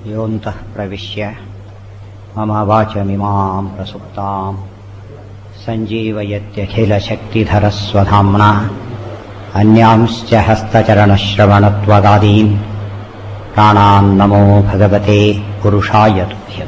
योऽन्तः प्रविश्य मम वाचमिमां प्रसुप्ताम् सञ्जीवयत्यखिलशक्तिधरस्वधाम्ना अन्यांश्च हस्तचरणश्रवणत्वगादीन् प्राणान्नमो भगवते पुरुषाय तुभ्यम्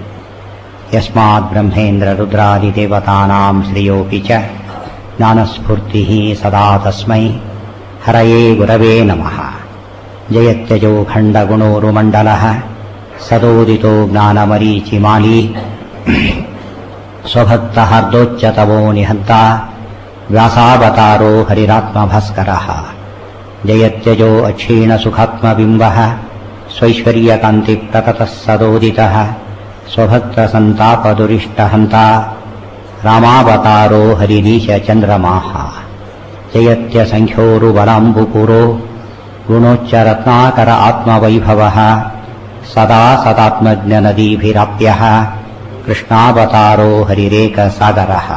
यस्माद्ब्रह्मेन्द्ररुद्रादिदेवतानां श्रियोऽपि च ज्ञानस्फूर्तिः सदा तस्मै हरये गुरवे नमः जयत्यजो खण्डगुणोरुमण्डलः सदोदितो ज्ञानमरीचिमाली स्वभक्तहार्दोच्चतमो निहन्ता व्यासावतारो हरिरात्मभास्करः जयत्यजो अक्षीणसुखात्मबिम्बः स्वैश्वर्यकान्तिप्रततः सदोदितः स्वभक्तसन्तापदुरिष्टहन्ता रामावतारो हरिरीशचन्द्रमाः जयत्यसङ्ख्योरुबलाम्बुपुरो गुणोच्चरत्नाकर आत्मवैभवः सदा सदात्मज्ञनदीभिराप्यः कृष्णावतारो हरिरेकसागरः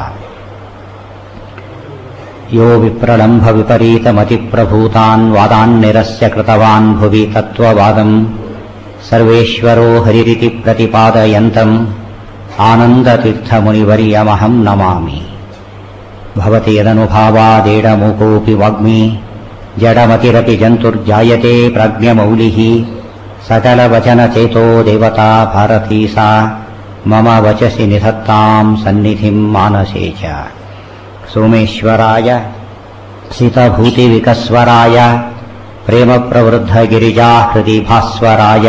यो विप्रलम्भविपरीतमतिप्रभूतान् वादान्निरस्य कृतवान् भुवि तत्त्ववादम् सर्वेश्वरो हरिरिति प्रतिपादयन्तम् आनन्दतीर्थमुनिवर्यमहम् नमामि भवति यदनुभावादेडमुकोऽपि वाग्मी जडमतिरपि जन्तुर्जायते प्राज्ञमौलिः सकलवचनचेतो देवता भारती सा मम वचसि निधत्ताम् सन्निधिम् मानसे च सोमेश्वराय सितभूतिविकस्वराय प्रेमप्रवृद्धगिरिजाहृदि भास्वराय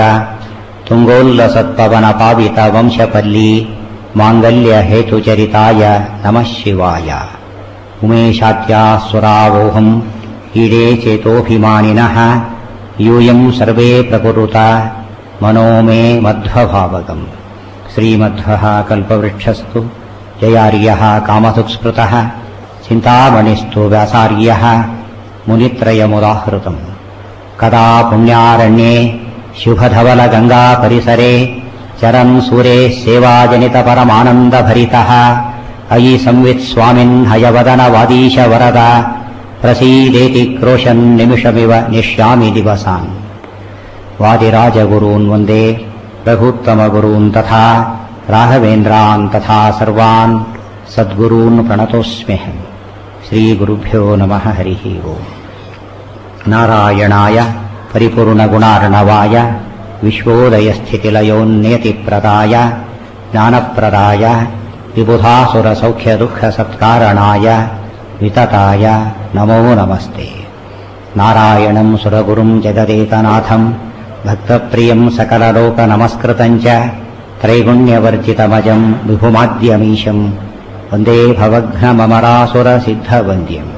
तुङ्गोल्लसत्पवनपावितवंशपल्ली माङ्गल्यहेतुचरिताय नमः शिवाय उमेशाद्यासुरावोहम् ईडे चेतोऽभिमानिनः यूयम् सर्वे प्रकुरुत मनो मे मध्वभावगम् श्रीमध्वः कल्पवृक्षस्तु जयार्यः कामधुक्स्पृतः चिन्तामणिस्तु व्यासार्यः मुनित्रयमुदाहृतम् कदा पुण्यारण्ये शुभधवलगङ्गापरिसरे चरन् सूरेः सेवाजनितपरमानन्दभरितः अयि संवित् स्वामिन् हयवदनवादीश वरद प्रसीदेति क्रोशन् निमिषमिव निश्यामि दिवसान् वादिराजगुरून् वन्दे रघुत्तमगुरून् तथा राघवेन्द्रान् तथा सर्वान् सद्गुरून् प्रणतोऽस्म्यहम् श्रीगुरुभ्यो नमः हरिः ओम् नारायणाय परिपूर्णगुणार्णवाय विश्वोदयस्थितिलयोन्नियतिप्रदाय ज्ञानप्रदाय विबुधासुरसौख्यदुःखसत्कारणाय वितताय नमो नमस्ते नारायणम् सुरगुरुम् जगदेकनाथम् भक्तप्रियम् सकललोकनमस्कृतम् च त्रैगुण्यवर्जितमजम् विभुमाद्यमीशम् वन्दे भवघ्नममरासुरसिद्धवन्द्यम्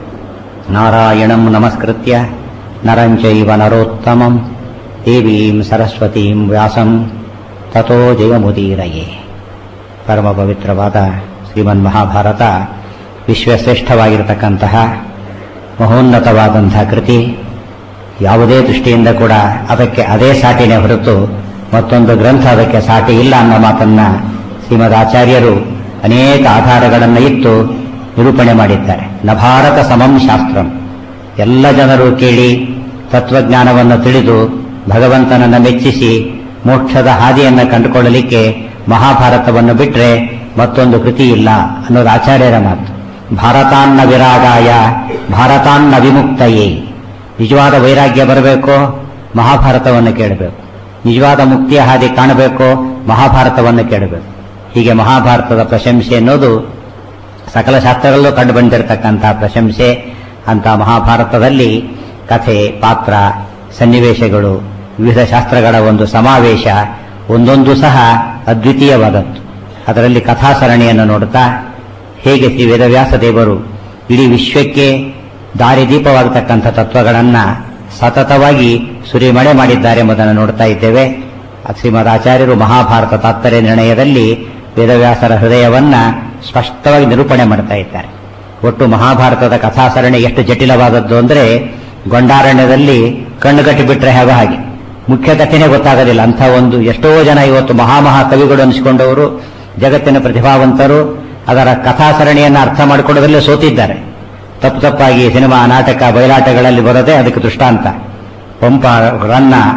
नारायणम् नमस्कृत्य नरम् चैव नरोत्तमम् देवीम् सरस्वतीम् ವ್ಯಾಸಂ ತಥೋ ಜಯಮುದೀರಯೇ ಪರಮ ಪವಿತ್ರವಾದ ಶ್ರೀಮನ್ಮಹಾಭಾರತ ವಿಶ್ವಶ್ರೇಷ್ಠವಾಗಿರತಕ್ಕಂತಹ ಮಹೋನ್ನತವಾದಂತಹ ಕೃತಿ ಯಾವುದೇ ದೃಷ್ಟಿಯಿಂದ ಕೂಡ ಅದಕ್ಕೆ ಅದೇ ಸಾಟಿನೇ ಹೊರತು ಮತ್ತೊಂದು ಗ್ರಂಥ ಅದಕ್ಕೆ ಸಾಟಿ ಇಲ್ಲ ಅನ್ನೋ ಮಾತನ್ನ ಶ್ರೀಮದ್ ಆಚಾರ್ಯರು ಅನೇಕ ಆಧಾರಗಳನ್ನು ಇಟ್ಟು ನಿರೂಪಣೆ ಮಾಡಿದ್ದಾರೆ ನ ಭಾರತ ಸಮಂ ಶಾಸ್ತ್ರಂ ಎಲ್ಲ ಜನರು ಕೇಳಿ ತತ್ವಜ್ಞಾನವನ್ನು ತಿಳಿದು ಭಗವಂತನನ್ನ ಮೆಚ್ಚಿಸಿ ಮೋಕ್ಷದ ಹಾದಿಯನ್ನು ಕಂಡುಕೊಳ್ಳಲಿಕ್ಕೆ ಮಹಾಭಾರತವನ್ನು ಬಿಟ್ಟರೆ ಮತ್ತೊಂದು ಕೃತಿ ಇಲ್ಲ ಅನ್ನೋದು ಆಚಾರ್ಯರ ಮಾತು ಭಾರತಾನ್ನ ವಿರಾಗಾಯ ಭಾರತಾನ್ನ ವಿಮುಕ್ತಯೇ ನಿಜವಾದ ವೈರಾಗ್ಯ ಬರಬೇಕು ಮಹಾಭಾರತವನ್ನು ಕೇಳಬೇಕು ನಿಜವಾದ ಮುಕ್ತಿಯ ಹಾದಿ ಕಾಣಬೇಕು ಮಹಾಭಾರತವನ್ನು ಕೇಳಬೇಕು ಹೀಗೆ ಮಹಾಭಾರತದ ಪ್ರಶಂಸೆ ಅನ್ನೋದು ಸಕಲ ಶಾಸ್ತ್ರಗಳಲ್ಲೂ ಕಂಡು ಬಂದಿರತಕ್ಕಂತಹ ಪ್ರಶಂಸೆ ಅಂತ ಮಹಾಭಾರತದಲ್ಲಿ ಕಥೆ ಪಾತ್ರ ಸನ್ನಿವೇಶಗಳು ವಿವಿಧ ಶಾಸ್ತ್ರಗಳ ಒಂದು ಸಮಾವೇಶ ಒಂದೊಂದು ಸಹ ಅದ್ವಿತೀಯವಾದದ್ದು ಅದರಲ್ಲಿ ಕಥಾಸರಣಿಯನ್ನು ನೋಡುತ್ತಾ ಹೇಗೆ ಶ್ರೀ ವೇದವ್ಯಾಸ ದೇವರು ಇಡೀ ವಿಶ್ವಕ್ಕೆ ದಾರಿದೀಪವಾಗತಕ್ಕಂಥ ತತ್ವಗಳನ್ನು ಸತತವಾಗಿ ಸುರಿಮಳೆ ಮಾಡಿದ್ದಾರೆ ಎಂಬುದನ್ನು ನೋಡ್ತಾ ಇದ್ದೇವೆ ಶ್ರೀಮದ್ ಆಚಾರ್ಯರು ಮಹಾಭಾರತ ತಾತ್ಪರ್ಯ ನಿರ್ಣಯದಲ್ಲಿ ವೇದವ್ಯಾಸರ ಹೃದಯವನ್ನ ಸ್ಪಷ್ಟವಾಗಿ ನಿರೂಪಣೆ ಮಾಡ್ತಾ ಇದ್ದಾರೆ ಒಟ್ಟು ಮಹಾಭಾರತದ ಕಥಾಸರಣಿ ಎಷ್ಟು ಜಟಿಲವಾದದ್ದು ಅಂದರೆ ಗೊಂಡಾರಣ್ಯದಲ್ಲಿ ಕಣ್ಣುಗಟ್ಟಿ ಬಿಟ್ರೆ ಹೇಗೋ ಹಾಗೆ ಮುಖ್ಯ ಕಥೆನೇ ಗೊತ್ತಾಗೋದಿಲ್ಲ ಅಂಥ ಒಂದು ಎಷ್ಟೋ ಜನ ಇವತ್ತು ಮಹಾಮಹಾ ಕವಿಗಳು ಅನಿಸಿಕೊಂಡವರು ಜಗತ್ತಿನ ಪ್ರತಿಭಾವಂತರು ಅದರ ಕಥಾಸರಣಿಯನ್ನು ಅರ್ಥ ಮಾಡಿಕೊಳ್ಳೋದ್ರಲ್ಲೇ ಸೋತಿದ್ದಾರೆ ತಪ್ಪು ತಪ್ಪಾಗಿ ಸಿನಿಮಾ ನಾಟಕ ಬಯಲಾಟಗಳಲ್ಲಿ ಬರೋದೇ ಅದಕ್ಕೆ ದೃಷ್ಟಾಂತ ಪಂಪ ರನ್ನ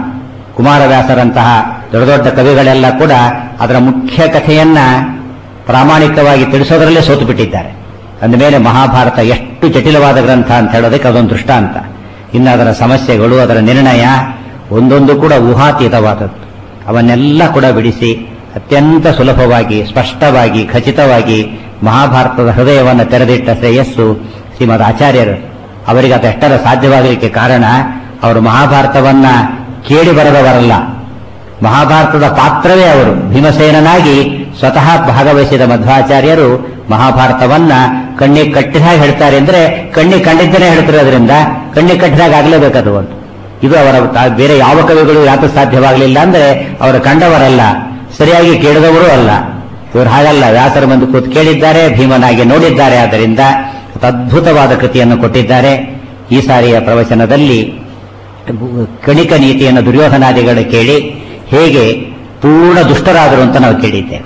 ಕುಮಾರವ್ಯಾಸರಂತಹ ದೊಡ್ಡ ದೊಡ್ಡ ಕವಿಗಳೆಲ್ಲ ಕೂಡ ಅದರ ಮುಖ್ಯ ಕಥೆಯನ್ನ ಪ್ರಾಮಾಣಿಕವಾಗಿ ತಿಳಿಸೋದರಲ್ಲೇ ಸೋತು ಬಿಟ್ಟಿದ್ದಾರೆ ಅಂದಮೇಲೆ ಮಹಾಭಾರತ ಎಷ್ಟು ಜಟಿಲವಾದ ಗ್ರಂಥ ಅಂತ ಹೇಳೋದಕ್ಕೆ ಅದೊಂದು ದೃಷ್ಟಾಂತ ಇನ್ನು ಅದರ ಸಮಸ್ಯೆಗಳು ಅದರ ನಿರ್ಣಯ ಒಂದೊಂದು ಕೂಡ ಊಹಾತೀತವಾದದ್ದು ಅವನ್ನೆಲ್ಲ ಕೂಡ ಬಿಡಿಸಿ ಅತ್ಯಂತ ಸುಲಭವಾಗಿ ಸ್ಪಷ್ಟವಾಗಿ ಖಚಿತವಾಗಿ ಮಹಾಭಾರತದ ಹೃದಯವನ್ನು ತೆರೆದಿಟ್ಟ ಶ್ರೇಯಸ್ಸು ಶ್ರೀಮದ್ ಆಚಾರ್ಯರು ಅವರಿಗೆ ಅದೆಷ್ಟರ ಸಾಧ್ಯವಾಗಲಿಕ್ಕೆ ಕಾರಣ ಅವರು ಮಹಾಭಾರತವನ್ನ ಕೇಳಿ ಬರೆದವರಲ್ಲ ಮಹಾಭಾರತದ ಪಾತ್ರವೇ ಅವರು ಭೀಮಸೇನನಾಗಿ ಸ್ವತಃ ಭಾಗವಹಿಸಿದ ಮಧ್ವಾಚಾರ್ಯರು ಮಹಾಭಾರತವನ್ನ ಕಣ್ಣಿಗೆ ಕಟ್ಟಿದಾಗ ಹೇಳ್ತಾರೆ ಅಂದ್ರೆ ಕಣ್ಣಿಗೆ ಕಂಡಿದ್ದೇನೆ ಹೇಳ್ತಿರೋದ್ರಿಂದ ಕಣ್ಣಿಗೆ ಕಟ್ಟಿದಾಗ ಆಗಲೇಬೇಕದು ಒಂದು ಇದು ಅವರ ತಾ- ಬೇರೆ ಯಾವ ಕವಿಗಳು ಯಾಕೆ ಸಾಧ್ಯವಾಗಲಿಲ್ಲ ಅಂದ್ರೆ ಅವರು ಕಂಡವರಲ್ಲ ಸರಿಯಾಗಿ ಕೇಳಿದವರು ಅಲ್ಲ ಇವರು ಹಾಗಲ್ಲ ವ್ಯಾಸರ ಬಂದು ಕೂತು ಕೇಳಿದ್ದಾರೆ ಭೀಮನಾಗಿ ನೋಡಿದ್ದಾರೆ ಆದ್ದರಿಂದ ಅದ್ಭುತವಾದ ಕೃತಿಯನ್ನು ಕೊಟ್ಟಿದ್ದಾರೆ ಈ ಸಾರಿಯ ಪ್ರವಚನದಲ್ಲಿ ಕಣಿಕ ನೀತಿಯನ್ನು ದುರ್ಯೋಧನಾದಿಗಳು ಕೇಳಿ ಹೇಗೆ ಪೂರ್ಣ ದುಷ್ಟರಾದರು ಅಂತ ನಾವು ಕೇಳಿದ್ದೇವೆ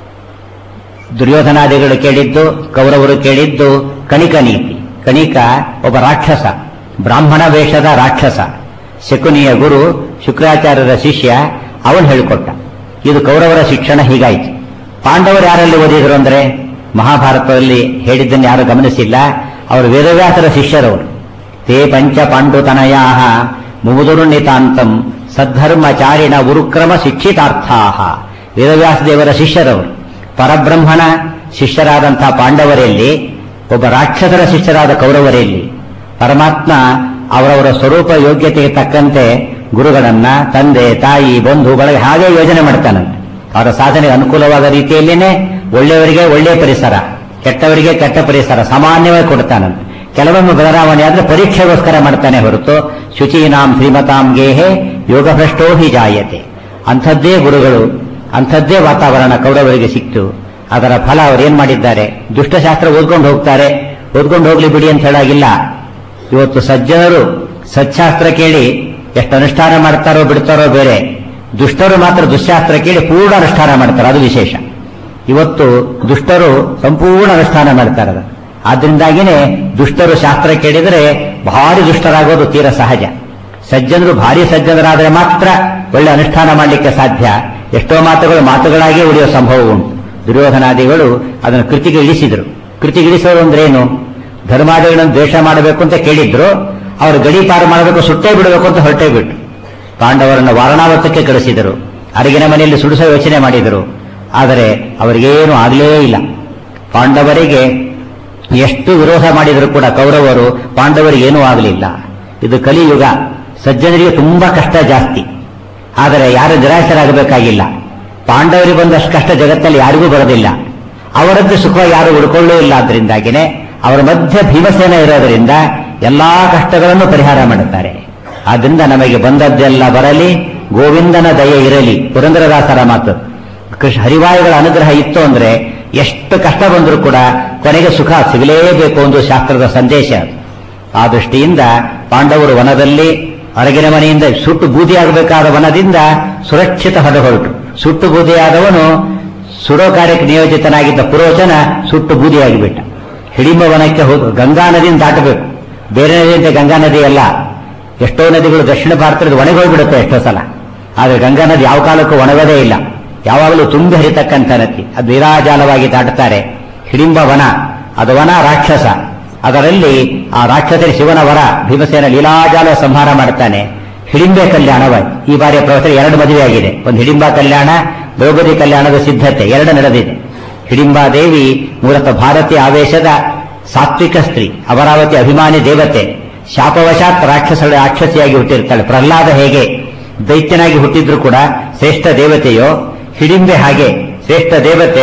ದುರ್ಯೋಧನಾದಿಗಳು ಕೇಳಿದ್ದು ಕೌರವರು ಕೇಳಿದ್ದು ಕಣಿಕ ನೀತಿ ಕಣಿಕ ಒಬ್ಬ ರಾಕ್ಷಸ ಬ್ರಾಹ್ಮಣ ವೇಷದ ರಾಕ್ಷಸ ಶಕುನಿಯ ಗುರು ಶುಕ್ರಾಚಾರ್ಯರ ಶಿಷ್ಯ ಅವನು ಹೇಳಿಕೊಟ್ಟ ಇದು ಕೌರವರ ಶಿಕ್ಷಣ ಹೀಗಾಯಿತು ಪಾಂಡವರು ಯಾರಲ್ಲಿ ಓದಿದ್ರು ಅಂದ್ರೆ ಮಹಾಭಾರತದಲ್ಲಿ ಹೇಳಿದ್ದನ್ನು ಯಾರು ಗಮನಿಸಿಲ್ಲ ಅವರು ವೇದವ್ಯಾಸರ ಶಿಷ್ಯರವರು ತೇ ಪಂಚ ಪಾಂಡುತನಯಾ ಮುಮುದುರುಣಿತಾಂತಂ ಸದ್ಧರ್ಮಚಾರಿಣ ಉರುಕ್ರಮ ಶಿಕ್ಷಿತಾರ್ಥಾ ವೇದವ್ಯಾಸ ದೇವರ ಶಿಷ್ಯರವರು ಪರಬ್ರಹ್ಮಣ ಶಿಷ್ಯರಾದಂತಹ ಪಾಂಡವರಲ್ಲಿ ಒಬ್ಬ ರಾಕ್ಷಸರ ಶಿಷ್ಯರಾದ ಕೌರವರಲ್ಲಿ ಪರಮಾತ್ಮ ಅವರವರ ಸ್ವರೂಪ ಯೋಗ್ಯತೆಗೆ ತಕ್ಕಂತೆ ಗುರುಗಳನ್ನ ತಂದೆ ತಾಯಿ ಬಂಧು ಬಳಗ ಹಾಗೆ ಯೋಜನೆ ಮಾಡ್ತಾನಂತೆ ಅವರ ಸಾಧನೆಗೆ ಅನುಕೂಲವಾದ ರೀತಿಯಲ್ಲೇನೆ ಒಳ್ಳೆಯವರಿಗೆ ಒಳ್ಳೆಯ ಪರಿಸರ ಕೆಟ್ಟವರಿಗೆ ಕೆಟ್ಟ ಪರಿಸರ ಸಾಮಾನ್ಯವಾಗಿ ಕೊಡ್ತಾನಂತೆ ಕೆಲವೊಮ್ಮೆ ಬದಲಾವಣೆ ಆದ್ರೆ ಪರೀಕ್ಷೆಗೋಸ್ಕರ ಮಾಡ್ತಾನೆ ಹೊರತು ಶುಚೀನಾಂ ಶ್ರೀಮತಾಂ ಗೇಹೆ ಯೋಗಭ್ರಷ್ಟೋ ಹಿ ಜಾಯತೆ ಅಂಥದ್ದೇ ಗುರುಗಳು ಅಂಥದ್ದೇ ವಾತಾವರಣ ಕೌರವರಿಗೆ ಸಿಕ್ತು ಅದರ ಫಲ ಅವರು ಏನ್ ಮಾಡಿದ್ದಾರೆ ದುಷ್ಟಶಾಸ್ತ್ರ ಓದ್ಕೊಂಡು ಹೋಗ್ತಾರೆ ಓದ್ಕೊಂಡು ಹೋಗ್ಲಿ ಬಿಡಿ ಅಂತ ಹೇಳಾಗಿಲ್ಲ ಇವತ್ತು ಸಜ್ಜನರು ಸಚ್ಚಾಸ್ತ್ರ ಕೇಳಿ ಎಷ್ಟು ಅನುಷ್ಠಾನ ಮಾಡ್ತಾರೋ ಬಿಡ್ತಾರೋ ಬೇರೆ ದುಷ್ಟರು ಮಾತ್ರ ದುಶ್ಶಾಸ್ತ್ರ ಕೇಳಿ ಪೂರ್ಣ ಅನುಷ್ಠಾನ ಮಾಡ್ತಾರೆ ಅದು ವಿಶೇಷ ಇವತ್ತು ದುಷ್ಟರು ಸಂಪೂರ್ಣ ಅನುಷ್ಠಾನ ಮಾಡ್ತಾರೆ ಅದು. ಆದ್ರಿಂದಾಗಿನೇ ದುಷ್ಟರು ಶಾಸ್ತ್ರ ಕೇಳಿದರೆ ಭಾರಿ ದುಷ್ಟರಾಗೋದು ತೀರ ಸಹಜ ಸಜ್ಜನರು ಭಾರಿ ಸಜ್ಜನರಾದರೆ ಮಾತ್ರ ಒಳ್ಳೆ ಅನುಷ್ಠಾನ ಮಾಡಲಿಕ್ಕೆ ಸಾಧ್ಯ ಎಷ್ಟೋ ಮಾತುಗಳು ಮಾತುಗಳಾಗಿ ಉಳಿಯೋ ಸಂಭವ ಉಂಟು ದುರ್ಯೋಧನಾದಿಗಳು ಅದನ್ನು ಕೃತಿಗೆ ಇಳಿಸಿದರು ಕೃತಿಗೆ ಇಳಿಸೋದು ಅಂದ್ರೆ ಏನು ಧರ್ಮಾದಿಗಳನ್ನು ದ್ವೇಷ ಮಾಡಬೇಕು ಅಂತ ಕೇಳಿದ್ರು ಅವರು ಗಡಿ ಪಾರು ಮಾಡಬೇಕು ಸುಟ್ಟೇ ಬಿಡಬೇಕು ಅಂತ ಹೊರಟೇ ಬಿಟ್ಟು ಪಾಂಡವರನ್ನು ವಾರಣಾವತಕ್ಕೆ ಕಳಿಸಿದರು ಅರಗಿನ ಮನೆಯಲ್ಲಿ ಸುಡಿಸೋ ಯೋಚನೆ ಮಾಡಿದರು ಆದರೆ ಅವರಿಗೇನು ಆಗಲೇ ಇಲ್ಲ ಪಾಂಡವರಿಗೆ ಎಷ್ಟು ವಿರೋಧ ಮಾಡಿದರೂ ಕೂಡ ಕೌರವರು ಪಾಂಡವರಿಗೆ ಏನೂ ಆಗಲಿಲ್ಲ ಇದು ಕಲಿಯುಗ ಸಜ್ಜನರಿಗೆ ತುಂಬಾ ಕಷ್ಟ ಜಾಸ್ತಿ ಆದರೆ ಯಾರು ನಿರಾಶರಾಗಬೇಕಾಗಿಲ್ಲ ಪಾಂಡವರಿಗೆ ಬಂದಷ್ಟು ಕಷ್ಟ ಜಗತ್ತಲ್ಲಿ ಯಾರಿಗೂ ಬರೋದಿಲ್ಲ ಅವರದ್ದು ಸುಖ ಯಾರು ಉಳ್ಕೊಳ್ಳೂ ಇಲ್ಲ ಆದ್ರಿಂದಾಗಿನೇ ಅವರ ಮಧ್ಯ ಭೀಮಸೇನ ಇರೋದರಿಂದ ಎಲ್ಲಾ ಕಷ್ಟಗಳನ್ನು ಪರಿಹಾರ ಮಾಡುತ್ತಾರೆ ಆದ್ರಿಂದ ನಮಗೆ ಬಂದದ್ದೆಲ್ಲ ಬರಲಿ ಗೋವಿಂದನ ದಯ ಇರಲಿ ಪುರಂದರದಾಸರ ಮಾತು ಕೃಷ್ಣ ಹರಿವಾಯುಗಳ ಅನುಗ್ರಹ ಇತ್ತು ಅಂದ್ರೆ ಎಷ್ಟು ಕಷ್ಟ ಬಂದರೂ ಕೂಡ ಕೊನೆಗೆ ಸುಖ ಸಿಗಲೇಬೇಕು ಒಂದು ಶಾಸ್ತ್ರದ ಸಂದೇಶ ಅದು. ಆ ದೃಷ್ಟಿಯಿಂದ ಪಾಂಡವರು ವನದಲ್ಲಿ ಹೊರಗಿನ ಮನೆಯಿಂದ ಸುಟ್ಟು ಬೂದಿಯಾಗಬೇಕಾದ ವನದಿಂದ ಸುರಕ್ಷಿತ ಹೊರ ಹೊರಟು ಸುಟ್ಟು ಬೂದಿಯಾದವನು ಸುಡೋ ಕಾರ್ಯಕ್ಕೆ ನಿಯೋಜಿತನಾಗಿದ್ದ ಪುರೋಚನ ಸುಟ್ಟು ಬೂದಿಯಾಗಿಬಿಟ್ಟ ಹಿಡಿಂಬ ವನಕ್ಕೆ ಹೋದ ಗಂಗಾ ನದಿಯನ್ನು ದಾಟಬೇಕು ಬೇರೆ ನದಿಯಂತೆ ಗಂಗಾ ನದಿ ಅಲ್ಲ ಎಷ್ಟೋ ನದಿಗಳು ದಕ್ಷಿಣ ಭಾರತದಲ್ಲಿ ಒಣಗೋಗ್ಬಿಡುತ್ತೆ ಎಷ್ಟೋ ಸಲ ಆದರೆ ಗಂಗಾ ನದಿ ಯಾವ ಕಾಲಕ್ಕೂ ಒಣಗೋದೇ ಇಲ್ಲ ಯಾವಾಗಲೂ ತುಂಬಿ ಹರಿತಕ್ಕಂಥ ನದಿ ಅದು ವಿರಾಜಾಲವಾಗಿ ದಾಟುತ್ತಾರೆ ಹಿಡಿಂಬ ವನ ಅದು ವನ ರಾಕ್ಷಸ ಅದರಲ್ಲಿ ಆ ರಾಕ್ಷಸರಿ ಶಿವನ ವರ ಭೀಮಸೇನ ಲೀಲಾಜಾಲ ಸಂಹಾರ ಮಾಡುತ್ತಾನೆ ಹಿಡಿಂಬೆ ಕಲ್ಯಾಣವಾಯ್ತು ಈ ಬಾರಿಯ ಪ್ರವಚನ ಎರಡು ಮದುವೆಯಾಗಿದೆ ಒಂದು ಹಿಡಿಂಬ ಕಲ್ಯಾಣ ದ್ರೌಪದಿ ಕಲ್ಯಾಣದ ಸಿದ್ಧತೆ ಎರಡು ನಡೆದಿದೆ ಹಿಡಿಂಬಾದೇವಿ ಮೂಲತಃ ಭಾರತೀಯ ಆವೇಶದ ಸಾತ್ವಿಕ ಸ್ತ್ರೀ ಅಮರಾವತಿ ಅಭಿಮಾನಿ ದೇವತೆ ಶಾಪವಶಾತ್ ರಾಕ್ಷಸಳ ರಾಕ್ಷಸಿಯಾಗಿ ಹುಟ್ಟಿರ್ತಾಳೆ ಪ್ರಹ್ಲಾದ ಹೇಗೆ ದೈತ್ಯನಾಗಿ ಹುಟ್ಟಿದ್ರು ಕೂಡ ಶ್ರೇಷ್ಠ ದೇವತೆಯೋ ಹಿಡಿಂಬೆ ಹಾಗೆ ಶ್ರೇಷ್ಠ ದೇವತೆ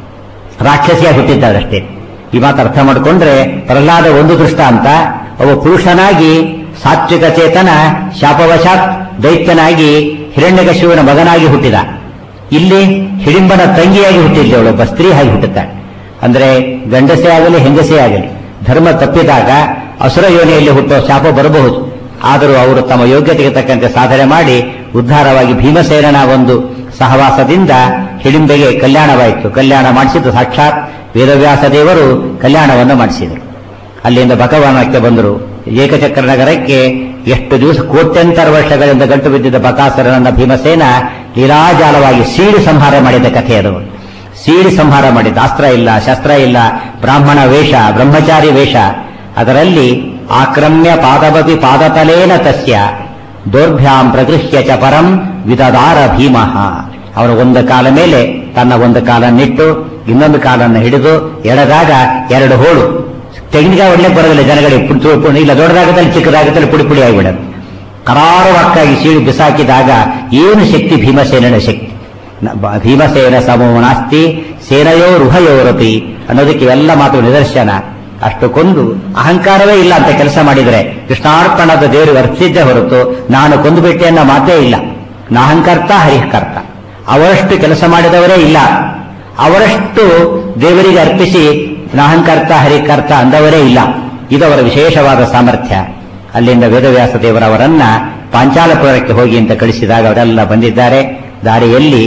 ರಾಕ್ಷಸಿಯಾಗಿ ಹುಟ್ಟಿದ್ದಾಳಷ್ಟೇ ಈ ಮಾತು ಅರ್ಥ ಮಾಡಿಕೊಂಡ್ರೆ ಪ್ರಹ್ಲಾದ ಒಂದು ದೃಷ್ಟ ಅಂತ ಒಬ್ಬ ಪುರುಷನಾಗಿ ಸಾತ್ವಿಕ ಚೇತನ ಶಾಪವಶಾತ್ ದೈತ್ಯನಾಗಿ ಹಿರಣ್ಯಕಶಿವನ ಮಗನಾಗಿ ಹುಟ್ಟಿದ ಇಲ್ಲಿ ಹಿಡಿಂಬನ ತಂಗಿಯಾಗಿ ಹುಟ್ಟಿದ್ಲಿ ಅವಳೊಬ್ಬ ಸ್ತ್ರೀ ಆಗಿ ಹುಟ್ಟುತ್ತಾಳೆ ಅಂದ್ರೆ ಗಂಡಸೇ ಆಗಲಿ ಹೆಂಗಸೇ ಆಗಲಿ ಧರ್ಮ ತಪ್ಪಿದಾಗ ಅಸುರ ಯೋನಿಯಲ್ಲಿ ಹುಟ್ಟುವ ಶಾಪ ಬರಬಹುದು ಆದರೂ ಅವರು ತಮ್ಮ ಯೋಗ್ಯತೆಗೆ ತಕ್ಕಂತೆ ಸಾಧನೆ ಮಾಡಿ ಉದ್ಧಾರವಾಗಿ ಭೀಮಸೇನನ ಒಂದು ಸಹವಾಸದಿಂದ ಹಿಡಿಂಬೆಗೆ ಕಲ್ಯಾಣವಾಯಿತು ಕಲ್ಯಾಣ ಮಾಡಿಸಿದ್ದು ಸಾಕ್ಷಾತ್ ವೇದವ್ಯಾಸ ದೇವರು ಕಲ್ಯಾಣವನ್ನು ಮಾಡಿಸಿದರು ಅಲ್ಲಿಂದ ಬಕವನಕ್ಕೆ ಬಂದರು ಏಕಚಕ್ರ ನಗರಕ್ಕೆ ಎಷ್ಟು ದಿವಸ ಕೋಟ್ಯಂತರ ವರ್ಷಗಳಿಂದ ಗಂಟು ಬಿದ್ದಿದ್ದ ಬಕಾಸುರನನ್ನ ಭೀಮಸೇನ ಲೀಲಾಜಾಲವಾಗಿ ಸೀಡಿ ಸಂಹಾರ ಮಾಡಿದ ಕಥೆ ಅದು ಸೀಡಿ ಸಂಹಾರ ಮಾಡಿದ ಅಸ್ತ್ರ ಇಲ್ಲ ಶಸ್ತ್ರ ಇಲ್ಲ ಬ್ರಾಹ್ಮಣ ವೇಷ ಬ್ರಹ್ಮಚಾರಿ ವೇಷ ಅದರಲ್ಲಿ ಆಕ್ರಮ್ಯ ಪಾದವಪಿ ಪಾದತಲೇನ ತಸ್ಯ ದೌರ್ಭ್ಯಾಂ ಪ್ರಗೃಹ್ಯ ಚ ಪರಂ ವಿದದಾರ ಭೀಮಃ ಅವನು ಒಂದು ಕಾಲ ಮೇಲೆ ತನ್ನ ಒಂದು ಕಾಲನ್ನಿಟ್ಟು ಇನ್ನೊಂದು ಕಾಲನ್ನು ಹಿಡಿದು ಎಳೆದಾಗ ಎರಡು ಹೋಳು ತೆಂಗಿನಕಾಯಿ ಒಳ್ಳೆ ಬರೋದಿಲ್ಲ ಜನಗಳಿಗೆ ಪುಡಿ ಪುಡಿ ಇಲ್ಲ ದೊಡ್ಡದಾಗದಲ್ಲಿ ಚಿಕ್ಕದಾಗದಲ್ಲಿ ಪುಡಿ ಪುಡಿ ಆಗಿಬಿಡೋದು ಕರಾರವಕ್ಕಾಗಿ ಸೀಳು ಬಿಸಾಕಿದಾಗ ಏನು ಶಕ್ತಿ ಭೀಮಸೇನನ ಶಕ್ತಿ ನ- ಬ- ಭೀಮಸೇನ ಸಮೋ ನಾಸ್ತಿ ಸೇನಯೋ ರುಹಯೋರಪಿ ಅನ್ನೋದಕ್ಕೆ ಎಲ್ಲ ಮಾತು ನಿದರ್ಶನ ಅಷ್ಟು ಕೊಂದು ಅಹಂಕಾರವೇ ಇಲ್ಲ ಅಂತ ಕೆಲಸ ಮಾಡಿದರೆ ಕೃಷ್ಣಾರ್ಪಣದ ದೇವರು ವರ್ತಿದ್ದೇ ಹೊರತು ನಾನು ಕೊಂದು ಬಿಟ್ಟೆ ಅನ್ನೋ ಮಾತೇ ಇಲ್ಲ ನಾಹಂಕರ್ತ ಹರಿಕರ್ತ ಅವರಷ್ಟು ಕೆಲಸ ಮಾಡಿದವರೇ ಇಲ್ಲ ಅವರಷ್ಟು ದೇವರಿಗೆ ಅರ್ಪಿಸಿ ನಾಹಂಕರ್ತ ಹರಿಕರ್ತ ಅಂದವರೇ ಇಲ್ಲ ಇದು ಅವರ ವಿಶೇಷವಾದ ಸಾಮರ್ಥ್ಯ ಅಲ್ಲಿಂದ ವೇದವ್ಯಾಸ ದೇವರವರನ್ನ ಪಾಂಚಾಲಪುರಕ್ಕೆ ಹೋಗಿ ಅಂತ ಕಳಿಸಿದಾಗ ಅವರೆಲ್ಲ ಬಂದಿದ್ದಾರೆ ದಾರಿಯಲ್ಲಿ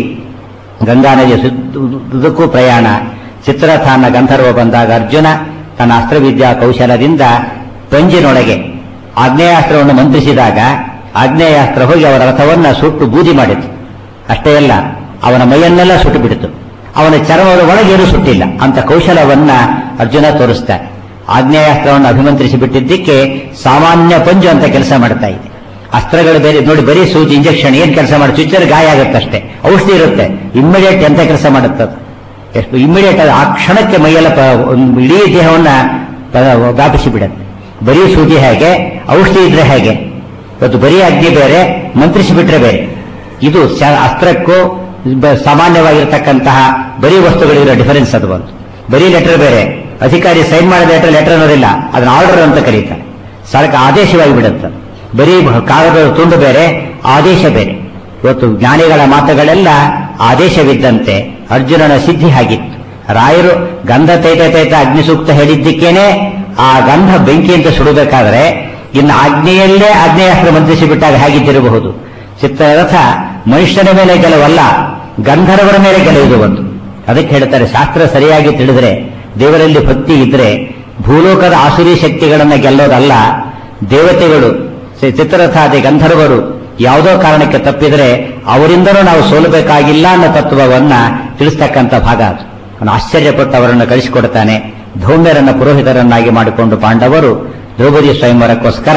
ಗಂಗಾ ನದಿಯ ಸುತ್ತುದಕ್ಕೂ ಪ್ರಯಾಣ ಚಿತ್ರಥಾನ ಗಂಧರ್ವ ಬಂದಾಗ ಅರ್ಜುನ ತನ್ನ ಅಸ್ತ್ರವಿದ್ಯಾ ಕೌಶಲದಿಂದ ಪಂಜಿನೊಳಗೆ ಆಗ್ನೇಯಾಸ್ತ್ರವನ್ನು ಮಂತ್ರಿಸಿದಾಗ ಆಗ್ನೇಯಾಸ್ತ್ರ ಹೋಗಿ ಅವರ ರಥವನ್ನ ಸುಟ್ಟು ಬೂದಿ ಮಾಡಿತು ಅಷ್ಟೇ ಅಲ್ಲ ಅವನ ಮೈಯನ್ನೆಲ್ಲ ಸುಟ್ಟು ಬಿಡಿತು ಅವನ ಚರ್ಮದ ಒಳಗೇನು ಸುಟ್ಟಿಲ್ಲ ಅಂತ ಕೌಶಲವನ್ನ ಅರ್ಜುನ ತೋರಿಸ್ತಾನೆ ಆಗ್ನೇಯಾಸ್ತ್ರವನ್ನು ಅಭಿಮಂತ್ರಿಸಿ ಬಿಟ್ಟಿದ್ದಕ್ಕೆ ಸಾಮಾನ್ಯ ಪಂಜು ಅಂತ ಕೆಲಸ ಮಾಡ್ತಾ ಇದೆ ಅಸ್ತ್ರಗಳು ಬೇರೆ ನೋಡಿ ಬರೀ ಸೂಜಿ ಇಂಜೆಕ್ಷನ್ ಏನ್ ಕೆಲಸ ಮಾಡಿ ಚುಚ್ಚರೆ ಗಾಯ ಆಗುತ್ತಷ್ಟೇ ಔಷಧಿ ಇರುತ್ತೆ ಇಮ್ಮಿಡಿಯೇಟ್ ಎಂತ ಕೆಲಸ ಮಾಡುತ್ತದೆ ಎಷ್ಟು ಇಮ್ಮಿಡಿಯೇಟ್ ಆ ಕ್ಷಣಕ್ಕೆ ಮೈಯೆಲ್ಲ ಪ- ಒಂದು ಇಡೀ ದೇಹವನ್ನ ಪ- ವ್ಯಾಪಿಸಿ ಬಿಡುತ್ತೆ ಬರೀ ಸೂಜಿ ಹೇಗೆ ಔಷಧಿ ಇದ್ರೆ ಹೇಗೆ ಇವತ್ತು ಬರೀ ಅಗ್ನಿ ಬೇರೆ ಮಂತ್ರಿಸಿ ಬಿಟ್ರೆ ಬೇರೆ ಇದು ಶ- ಅಸ್ತ್ರಕ್ಕೂ ಬ- ಸಾಮಾನ್ಯವಾಗಿರ್ತಕ್ಕಂತಹ ಬರೀ ವಸ್ತುಗಳಿರೋ ಡಿಫರೆನ್ಸ್ ಅದು ಬಂತು ಬರೀ ಲೆಟರ್ ಬೇರೆ ಅಧಿಕಾರಿ ಸೈನ್ ಮಾಡಿದ ಲೆಟರ್ ಲೆಟರ್ ಅನ್ನೋದಿಲ್ಲ ಅದನ್ನ ಆರ್ಡರ್ ಅಂತ ಕರೀತಾರೆ ಸರ್ಕ ಆದೇಶವಾಗಿ ಬಿಡುತ್ತೆ ಬರೀ ಕಾಗದದ ತುಂಡು ಬೇರೆ ಆದೇಶ ಬೇರೆ ಇವತ್ತು ಜ್ಞಾನಿಗಳ ಮಾತುಗಳೆಲ್ಲ ಆದೇಶವಿದ್ದಂತೆ ಅರ್ಜುನನ ಸಿದ್ಧಿ ಆಗಿತ್ತು ರಾಯರು ಗಂಧ ತೈತ ತೈತ ಅಗ್ನಿ ಸೂಕ್ತ ಹೇಳಿದ್ದಕ್ಕೇನೆ ಆ ಗಂಧ ಬೆಂಕಿ ಅಂತ ಸುಡಬೇಕಾದ್ರೆ ಇನ್ನು ಆಗ್ನೇಯಲ್ಲೇ ಆಗ್ನೇಯಾಸ್ತ್ರ ಮಂತ್ರಿಸಿ ಬಿಟ್ಟಾಗ ಹೇಗಿದ್ದಿರಬಹುದು ಚಿತ್ರರಥ ಮನುಷ್ಯನ ಮೇಲೆ ಗೆಲುವಲ್ಲ ಗಂಧರ್ವರ ಮೇಲೆ ಗೆಲುವುದು ಒಂದು ಅದಕ್ಕೆ ಹೇಳ್ತಾರೆ ಶಾಸ್ತ್ರ ಸರಿಯಾಗಿ ತಿಳಿದ್ರೆ ದೇವರಲ್ಲಿ ಭಕ್ತಿ ಇದ್ರೆ ಭೂಲೋಕದ ಆಸುರಿ ಶಕ್ತಿಗಳನ್ನ ಗೆಲ್ಲೋದಲ್ಲ ದೇವತೆಗಳು ಸಿ- ಚಿತ್ರರಥಾದಿ ಗಂಧರ್ವರು ಯಾವುದೋ ಕಾರಣಕ್ಕೆ ತಪ್ಪಿದರೆ ಅವರಿಂದನೂ ನಾವು ಸೋಲಬೇಕಾಗಿಲ್ಲ ಅನ್ನೋ ತತ್ವವನ್ನ ತಿಳಿಸ್ತಕ್ಕಂಥ ಭಾಗ ಅದು ಅವನು ಆಶ್ಚರ್ಯಪಟ್ಟು ಅವರನ್ನು ಕಳಿಸಿಕೊಡ್ತಾನೆ ಧೌಮ್ಯರನ್ನ ಪುರೋಹಿತರನ್ನಾಗಿ ಮಾಡಿಕೊಂಡು ಪಾಂಡವರು ದ್ರೌಪದಿ ಸ್ವಯಂವರಕ್ಕೋಸ್ಕರ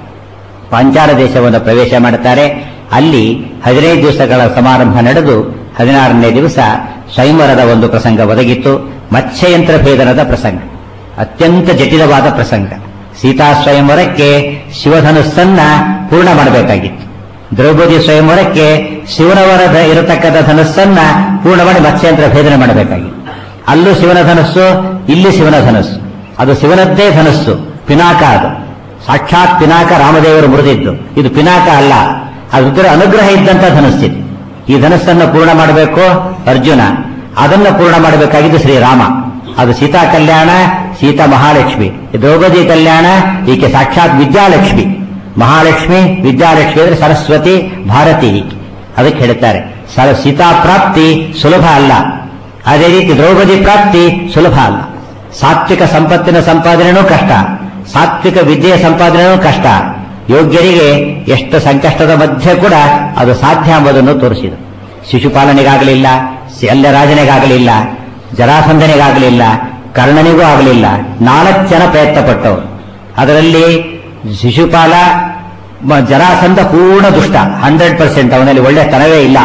ಪಾಂಚಾಲ ದೇಶವನ್ನು ಪ್ರವೇಶ ಮಾಡುತ್ತಾರೆ ಅಲ್ಲಿ ಹದಿನೈದು ದಿವಸಗಳ ಸಮಾರಂಭ ನಡೆದು ಹದಿನಾರನೇ ದಿವಸ ಸ್ವಯಂವರದ ಒಂದು ಪ್ರಸಂಗ ಒದಗಿತ್ತು ಮತ್ಸ್ಯಯಂತ್ರ ಭೇದನದ ಪ್ರಸಂಗ ಅತ್ಯಂತ ಜಟಿಲವಾದ ಪ್ರಸಂಗ ಸೀತಾ ಸ್ವಯಂವರಕ್ಕೆ ಶಿವಧನುಸ್ಸನ್ನ ಪೂರ್ಣ ಮಾಡಬೇಕಾಗಿತ್ತು ದ್ರೌಪದಿ ಸ್ವಯಂವರಕ್ಕೆ ಶಿವನವರ ಧ- ಇರತಕ್ಕಂಥ ಧನುಸ್ಸನ್ನ ಪೂರ್ಣ ಮಾಡಿ ಮತ್ಸ್ಯಯಂತ್ರ ಭೇದನೆ ಮಾಡಬೇಕಾಗಿತ್ತು ಅಲ್ಲೂ ಶಿವನ ಧನಸ್ಸು ಇಲ್ಲಿ ಶಿವನ ಧನಸ್ಸು ಅದು ಶಿವನದ್ದೇ ಧನಸ್ಸು ಪಿನಾಕ ಅದು ಸಾಕ್ಷಾತ್ ಪಿನಾಕ ರಾಮದೇವರು ಮುರಿದಿದ್ದು ಇದು ಪಿನಾಕ ಅಲ್ಲ ಅದು ರುದ್ರ ಅನುಗ್ರಹ ಇದ್ದಂತ ಧನಸ್ಸಿದೆ ಈ ಧನಸ್ಸನ್ನು ಪೂರ್ಣ ಮಾಡಬೇಕು ಅರ್ಜುನ ಅದನ್ನು ಪೂರ್ಣ ಮಾಡಬೇಕಾಗಿದ್ದು ಶ್ರೀರಾಮ ಅದು ಸೀತಾ ಕಲ್ಯಾಣ ಸೀತಾ ಮಹಾಲಕ್ಷ್ಮಿ ದ್ರೌಪದಿ ಕಲ್ಯಾಣ ಈಕೆ ಸಾಕ್ಷಾತ್ ವಿದ್ಯಾಲಕ್ಷ್ಮಿ ಮಹಾಲಕ್ಷ್ಮಿ ವಿದ್ಯಾಲಕ್ಷ್ಮಿ ಅಂದ್ರೆ ಸರಸ್ವತಿ ಭಾರತಿ ಅದಕ್ಕೆ ಹೇಳ್ತಾರೆ ಸರ ಸೀತಾ ಪ್ರಾಪ್ತಿ ಸುಲಭ ಅಲ್ಲ ಅದೇ ರೀತಿ ದ್ರೌಪದಿ ಪ್ರಾಪ್ತಿ ಸುಲಭ ಅಲ್ಲ ಸಾತ್ವಿಕ ಸಂಪತ್ತಿನ ಸಂಪಾದನೆನೂ ಕಷ್ಟ ಸಾತ್ವಿಕ ವಿದ್ಯೆಯ ಸಂಪಾದನೆನೂ ಕಷ್ಟ ಯೋಗ್ಯರಿಗೆ ಎಷ್ಟು ಸಂಕಷ್ಟದ ಮಧ್ಯೆ ಕೂಡ ಅದು ಸಾಧ್ಯ ಎಂಬುದನ್ನು ತೋರಿಸಿದರು ಶಿಶುಪಾಲನೆಗಾಗಲಿಲ್ಲ ಶಲ್ಯರಾಜನಿಗಾಗಲಿಲ್ಲ ಜರಾಸಂಧನಿಗಾಗಲಿಲ್ಲ ಕರ್ಣನಿಗೂ ಆಗಲಿಲ್ಲ ನಾಲ್ಕು ಜನ ಪ್ರಯತ್ನ ಪಟ್ಟವರು ಅದರಲ್ಲಿ ಶಿಶುಪಾಲ ಮ- ಜರಾಸಂಧ ಪೂರ್ಣ ದುಷ್ಟ ಹಂಡ್ರೆಡ್ ಪರ್ಸೆಂಟ್ ಅವನಲ್ಲಿ ಒಳ್ಳೆ ತನವೇ ಇಲ್ಲ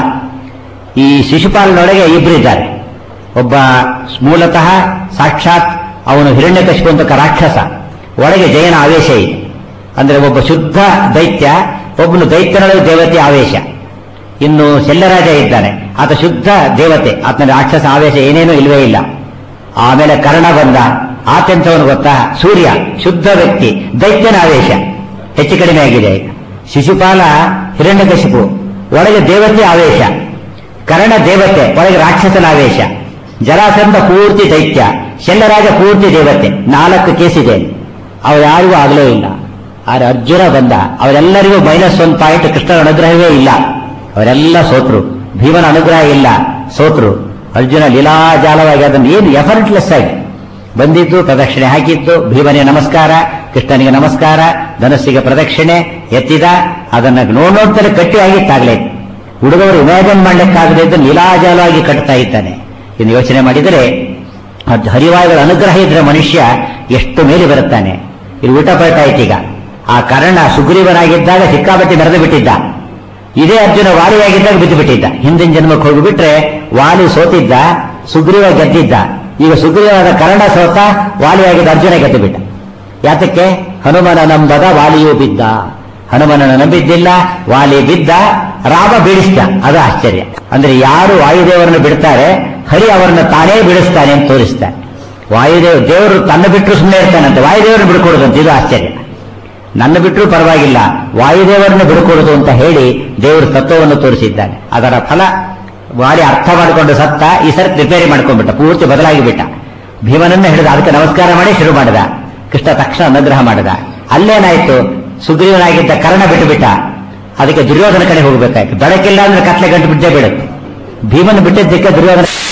ಈ ಶಿಶುಪಾಲನೊಳಗೆ ಇಬ್ಬರಿದ್ದಾರೆ ಒಬ್ಬ ಮೂಲತಃ ಸಾಕ್ಷಾತ್ ಅವನು ಹಿರಣ್ಯಕಶಿಪು ಅಂತ ರಾಕ್ಷಸ ಒಳಗೆ ಜಯನ ಆವೇಶ ಇದೆ ಅಂದ್ರೆ ಒಬ್ಬ ಶುದ್ಧ ದೈತ್ಯ ಒಬ್ಬನು ದೈತ್ಯನೊಳಗೆ ದೇವತೆ ಆವೇಶ ಇನ್ನು ಶಲ್ಯರಾಜ ಇದ್ದಾನೆ ಆತ ಶುದ್ಧ ದೇವತೆ ಆತನ ರಾಕ್ಷಸ ಆವೇಶ ಏನೇನೂ ಇಲ್ವೇ ಇಲ್ಲ ಆಮೇಲೆ ಕರ್ಣ ಬಂದ ಆತೆಂತವನು ಗೊತ್ತಾ ಸೂರ್ಯ ಶುದ್ಧ ವ್ಯಕ್ತಿ ದೈತ್ಯನ ಆವೇಶ ಹೆಚ್ಚು ಕಡಿಮೆ ಆಗಿದೆ ಈಗ ಶಿಶುಪಾಲ ಹಿರಣ್ಯಕಶಿಪು ಒಳಗೆ ದೇವತೆ ಆವೇಶ ಕರ್ಣ ದೇವತೆ ಒಳಗೆ ರಾಕ್ಷಸನ ಆವೇಶ ಜರಾಸಂಧ ಪೂರ್ತಿ ದೈತ್ಯ ಶಲ್ಯರಾಜ ಪೂರ್ತಿ ದೇವತೆ ನಾಲ್ಕು ಕೇಸಿದೆ ಅವ್ರು ಯಾರಿಗೂ ಆಗಲೇ ಇಲ್ಲ ಆದ್ರೆ ಅರ್ಜುನ ಬಂದ ಅವರೆಲ್ಲರಿಗೂ ಮೈನಸ್ ಒನ್ ಪಾಯಿಂಟ್ ಕೃಷ್ಣನ ಅನುಗ್ರಹವೇ ಇಲ್ಲ ಅವರೆಲ್ಲ ಸೋತ್ರು ಭೀಮನ ಅನುಗ್ರಹ ಇಲ್ಲ ಸೋತ್ರು ಅರ್ಜುನ ಲೀಲಾಜಾಲವಾಗಿ ಅದನ್ನು ಏನು ಎಫರ್ಟ್ಲೆಸ್ ಆಗಿ ಬಂದಿದ್ದು ಪ್ರದಕ್ಷಿಣೆ ಹಾಕಿದ್ದು ಭೀಮನಿಗೆ ನಮಸ್ಕಾರ ಕೃಷ್ಣನಿಗೆ ನಮಸ್ಕಾರ ಧನಸ್ಸಿಗೆ ಪ್ರದಕ್ಷಿಣೆ ಎತ್ತಿದ ಅದನ್ನ ನೋಡ್ ನೋಡ್ತಾರೆ ಗಟ್ಟಿ ಆಗಿತ್ತಾಗಲೇ ಹುಡುಗರು ಇಮ್ಯಾಜಿನ್ ಮಾಡ್ಲಿಕ್ಕಾಗದೇ ಇದ್ದು ಲೀಲಾಜಾಲವಾಗಿ ಕಟ್ತಾ ಇದ್ದಾನೆ ಇನ್ನು ಯೋಚನೆ ಮಾಡಿದರೆ ಅದ್ ಹರಿವಾಯುಗಳ ಅನುಗ್ರಹ ಇದ್ರೆ ಮನುಷ್ಯ ಎಷ್ಟು ಮೇಲೆ ಬರುತ್ತಾನೆ ಇದು ಊಟ ಪಲ್ಟ ಆಯ್ತೀಗ ಆ ಕರ್ಣ ಸುಗ್ರೀವನಾಗಿದ್ದಾಗ ಸಿಕ್ಕಾಪಟ್ಟೆ ಮೆರೆದು ಬಿಟ್ಟಿದ್ದ ಇದೇ ಅರ್ಜುನ ವಾಲಿಯಾಗಿದ್ದಾಗ ಬಿದ್ದು ಬಿಟ್ಟಿದ್ದ ಹಿಂದಿನ ಜನ್ಮಕ್ಕೆ ಹೋಗಿಬಿಟ್ರೆ ವಾಲಿ ಸೋತಿದ್ದ ಸುಗ್ರೀವ ಗೆದ್ದಿದ್ದ ಈಗ ಸುಗ್ರೀವನಾದ ಕರ್ಣ ಸೋತ ವಾಲಿಯಾಗಿದ್ದ ಅರ್ಜುನ ಗೆದ್ದು ಬಿಟ್ಟ ಯಾತಕ್ಕೆ ಹನುಮನ ನಂಬದ ವಾಲಿಯೂ ಬಿದ್ದ ಹನುಮನನ್ನು ನಂಬಿದ್ದಿಲ್ಲ ವಾಲಿ ಬಿದ್ದ ರಾಮ ಬೀಳಿಸ್ದ ಅದು ಆಶ್ಚರ್ಯ ಅಂದ್ರೆ ಯಾರು ವಾಯುದೇವರನ್ನು ಬಿಡ್ತಾರೆ ಹರಿ ಅವರನ್ನು ತಾನೇ ಬಿಡಿಸ್ತಾನೆ ಅಂತ ತೋರಿಸ್ತಾನೆ ವಾಯುದೇವ ದೇವರು ತನ್ನ ಬಿಟ್ಟರು ಸುಮ್ಮನೆ ಇರ್ತಾನಂತೆ ವಾಯುದೇವರನ್ನು ಬಿಡ್ಕೊಡುದಂತೆ ಇದು ಆಶ್ಚರ್ಯ ನನ್ನ ಬಿಟ್ಟರು ಪರವಾಗಿಲ್ಲ ವಾಯುದೇವರನ್ನು ಬಿಡ್ಕೊಡುದು ಅಂತ ಹೇಳಿ ದೇವರು ತತ್ವವನ್ನು ತೋರಿಸಿದ್ದಾನೆ ಅದರ ಫಲ ವಾಲಿ ಅರ್ಥ ಮಾಡಿಕೊಂಡು ಸತ್ತ ಈ ಸರಿ ರಿಪೇರಿ ಮಾಡ್ಕೊಂಡ್ಬಿಟ್ಟ ಪೂರ್ತಿ ಬದಲಾಗಿ ಬಿಟ್ಟ ಭೀಮನನ್ನ ಹಿಡಿದ ಅದಕ್ಕೆ ನಮಸ್ಕಾರ ಮಾಡಿ ಶುರು ಮಾಡಿದ ಕೃಷ್ಣ ತಕ್ಷಣ ಅನುಗ್ರಹ ಮಾಡಿದ ಅಲ್ಲೇನಾಯ್ತು ಸುಗ್ರೀವನಾಗಿದ್ದ ಕರ್ಣ ಬಿಟ್ಟು ಬಿಟ್ಟ ಅದಕ್ಕೆ ದುರ್ಯೋಧನ ಕಡೆ ಹೋಗಬೇಕಾಯ್ತು ಬೆಳಕಿಲ್ಲ ಅಂದ್ರೆ ಕತ್ಲೆ ಗಂಟು ಬಿದ್ದೇ ಬಿಡುತ್ತೆ ಭೀಮನ ಬಿಟ್ಟಿದ್ದಕ್ಕೆ ದುರ್ಯೋಧನ